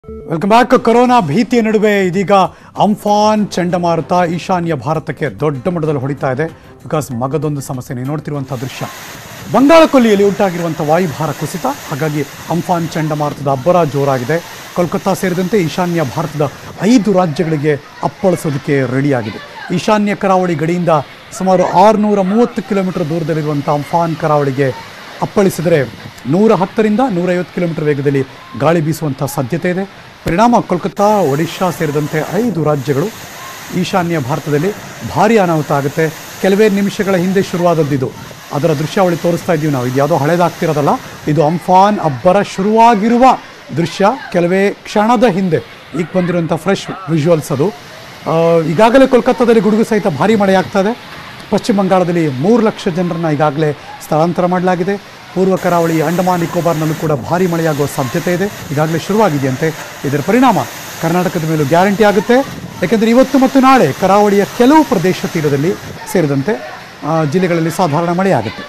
Welcome back corona ಭೀತಿಯ ನಡುವೆ ಇದೀಗ ಅಂಫಾನ್ ಚಂಡಮಾರುತ ಈಶಾನ್ಯ ಭಾರತಕ್ಕೆ ದೊಡ್ಡ ಮಟ್ಟದಲ್ಲಿ ಹೊಡಿತಾ ಇದೆ ಬಿಕಾಸ್ ಮಗದೊಂದು ಸಮಸ್ಯೆ ನೀವು ನೋಡ್ತಿರುವಂಥ ದೃಶ್ಯ ಬಂಗಾಳ ಕೊಲ್ಲಿಯಲ್ಲಿ ಉಂಟಾಗಿರುವಂಥ ವಾಯುಭಾರ ಕುಸಿತ ಹಾಗಾಗಿ ಅಂಫಾನ್ ಚಂಡಮಾರುತದ ಅಬ್ಬರ ಜೋರಾಗಿದೆ ಕೋಲ್ಕತ್ತಾ ಸೇರಿದಂತೆ ಈಶಾನ್ಯ ಭಾರತದ ಐದು ರಾಜ್ಯಗಳಿಗೆ ಅಪ್ಪಳಿಸೋದಕ್ಕೆ ರೆಡಿಯಾಗಿದೆ ಈಶಾನ್ಯ ಕರಾವಳಿ ಗಡಿಯಿಂದ ಸುಮಾರು ಆರುನೂರ ಮೂವತ್ತು ಕಿಲೋಮೀಟರ್ ದೂರದಲ್ಲಿರುವಂಥ ಅಂಫಾನ್ ಕರಾವಳಿಗೆ ಅಪ್ಪಳಿಸಿದರೆ ನೂರ ಹತ್ತರಿಂದ ನೂರೈವತ್ತು ಕಿಲೋಮೀಟರ್ ವೇಗದಲ್ಲಿ ಗಾಳಿ ಬೀಸುವಂಥ ಸಾಧ್ಯತೆ ಇದೆ ಪರಿಣಾಮ ಕೋಲ್ಕತ್ತಾ ಒಡಿಶಾ ಸೇರಿದಂತೆ ಐದು ರಾಜ್ಯಗಳು ಈಶಾನ್ಯ ಭಾರತದಲ್ಲಿ ಭಾರಿ ಅನಾಹುತ ಆಗುತ್ತೆ ಕೆಲವೇ ನಿಮಿಷಗಳ ಹಿಂದೆ ಶುರುವಾದದ್ದಿದು ಅದರ ದೃಶ್ಯಾವಳಿ ತೋರಿಸ್ತಾ ಇದ್ದೀವಿ ನಾವು ಇದು ಯಾವುದೋ ಹಳೇದಾಗ್ತಿರೋದಲ್ಲ ಇದು ಅಂಫಾನ್ ಅಬ್ಬರ ಶುರುವಾಗಿರುವ ದೃಶ್ಯ ಕೆಲವೇ ಕ್ಷಣದ ಹಿಂದೆ ಈಗ ಬಂದಿರುವಂಥ ಫ್ರೆಶ್ ವಿಜುವಲ್ಸ್ ಅದು ಆ, ಈಗಾಗಲೇ ಕೋಲ್ಕತ್ತಾದಲ್ಲಿ ಗುಡುಗು ಸಹಿತ ಭಾರಿ ಮಳೆ ಆಗ್ತಾ ಇದೆ ಪಶ್ಚಿಮ ಬಂಗಾಳದಲ್ಲಿ ಮೂರು ಲಕ್ಷ ಜನರನ್ನ ಈಗಾಗಲೇ ಸ್ಥಳಾಂತರ ಮಾಡಲಾಗಿದೆ ಪೂರ್ವ ಕರಾವಳಿ ಅಂಡಮಾನ್ ನಿಕೋಬಾರ್ನಲ್ಲೂ ಕೂಡ ಭಾರಿ ಮಳೆಯಾಗುವ ಸಾಧ್ಯತೆ ಇದೆ ಈಗಾಗಲೇ ಶುರುವಾಗಿದೆಯಂತೆ ಇದರ ಪರಿಣಾಮ ಕರ್ನಾಟಕದ ಮೇಲೂ ಗ್ಯಾರಂಟಿ ಆಗುತ್ತೆ ಯಾಕೆಂದರೆ ಇವತ್ತು ಮತ್ತು ನಾಳೆ ಕರಾವಳಿಯ ಕೆಲವು ಪ್ರದೇಶ ತೀರದಲ್ಲಿ ಸೇರಿದಂತೆ ಆ, ಜಿಲ್ಲೆಗಳಲ್ಲಿ ಸಾಧಾರಣ ಮಳೆಯಾಗುತ್ತೆ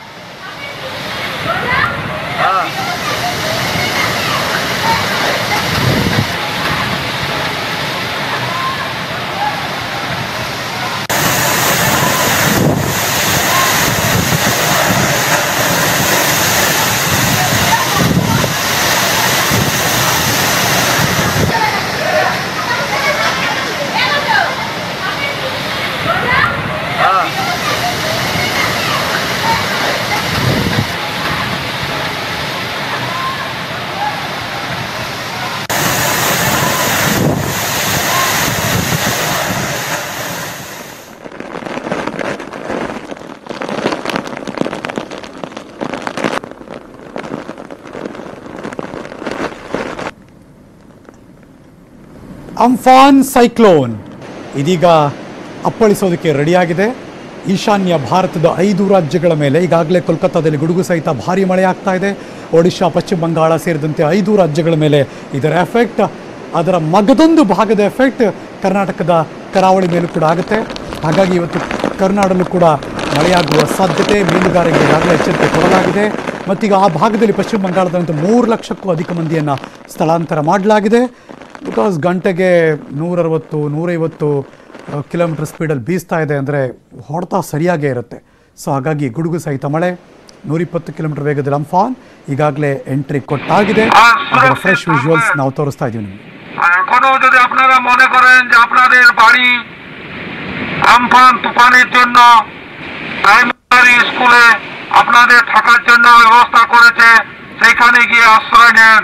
ಅಂಫಾನ್ ಸೈಕ್ಲೋನ್ ಇದೀಗ ಅಪ್ಪಳಿಸೋದಕ್ಕೆ ರೆಡಿಯಾಗಿದೆ ಈಶಾನ್ಯ ಭಾರತದ ಐದು ರಾಜ್ಯಗಳ ಮೇಲೆ ಈಗಾಗಲೇ ಕೋಲ್ಕತ್ತಾದಲ್ಲಿ ಗುಡುಗು ಸಹಿತ ಭಾರಿ ಮಳೆ ಆಗ್ತಾ ಇದೆ ಒಡಿಶಾ ಪಶ್ಚಿಮ ಬಂಗಾಳ ಸೇರಿದಂತೆ ಐದು ರಾಜ್ಯಗಳ ಮೇಲೆ ಇದರ ಎಫೆಕ್ಟ್ ಅದರ ಮಗದೊಂದು ಭಾಗದ ಎಫೆಕ್ಟ್ ಕರ್ನಾಟಕದ ಕರಾವಳಿ ಮೇಲೂ ಕೂಡ ಆಗುತ್ತೆ ಹಾಗಾಗಿ ಇವತ್ತು ಕರ್ನಾಡಲ್ಲೂ ಕೂಡ ಮಳೆಯಾಗುವ ಸಾಧ್ಯತೆ ಮೀನುಗಾರರಿಗೆ ಈಗಾಗಲೇ ಎಚ್ಚರಿಕೆ ಕೊಡಲಾಗಿದೆ ಮತ್ತೀಗ ಆ ಭಾಗದಲ್ಲಿ ಪಶ್ಚಿಮ ಬಂಗಾಳದಂತೆ ಮೂರು ಲಕ್ಷಕ್ಕೂ ಅಧಿಕ ಮಂದಿಯನ್ನು ಸ್ಥಳಾಂತರ ಮಾಡಲಾಗಿದೆ ಬಿಕಾಸ್ ಗಂಟೆಗೆ ನೂರರವತ್ತು ನೂರೈವತ್ತು ಕಿಲೋಮೀಟರ್ ಸ್ಪೀಡಲ್ಲಿ ಬೀಸ್ತಾ ಇದೆ ಅಂದರೆ ಹೊಡೆತ ಸರಿಯಾಗೇ ಇರುತ್ತೆ ಸೊ ಹಾಗಾಗಿ ಗುಡುಗು ಸಹಿತ ಮಳೆ ನೂರಿಪ್ಪತ್ತು ಕಿಲೋಮೀಟರ್ ವೇಗದಲ್ಲಿ ಅಂಫಾನ್ ಈಗಾಗಲೇ ಎಂಟ್ರಿ ಕೊಟ್ಟಾಗಿದೆ ಅದರ ಫ್ರೆಶ್ ವಿಜುವಲ್ಸ್ ನಾವು ತೋರಿಸ್ತಾ ಇದ್ದೀವಿ ನಿಮಗೆ আর এখনো যদি আপনারা মনে করেন যে আপনাদের বাড়ি আমফান তুফানের জন্য প্রাইমারি স্কুলে আপনাদের থাকার জন্য ব্যবস্থা করেছে সেখানে গিয়ে আশ্রয় নেন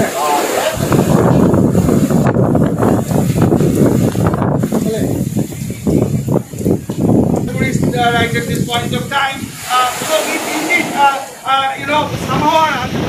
tourists uh, right at this point of time. Uh, so it, it, it uh, uh, you know, somehow or other,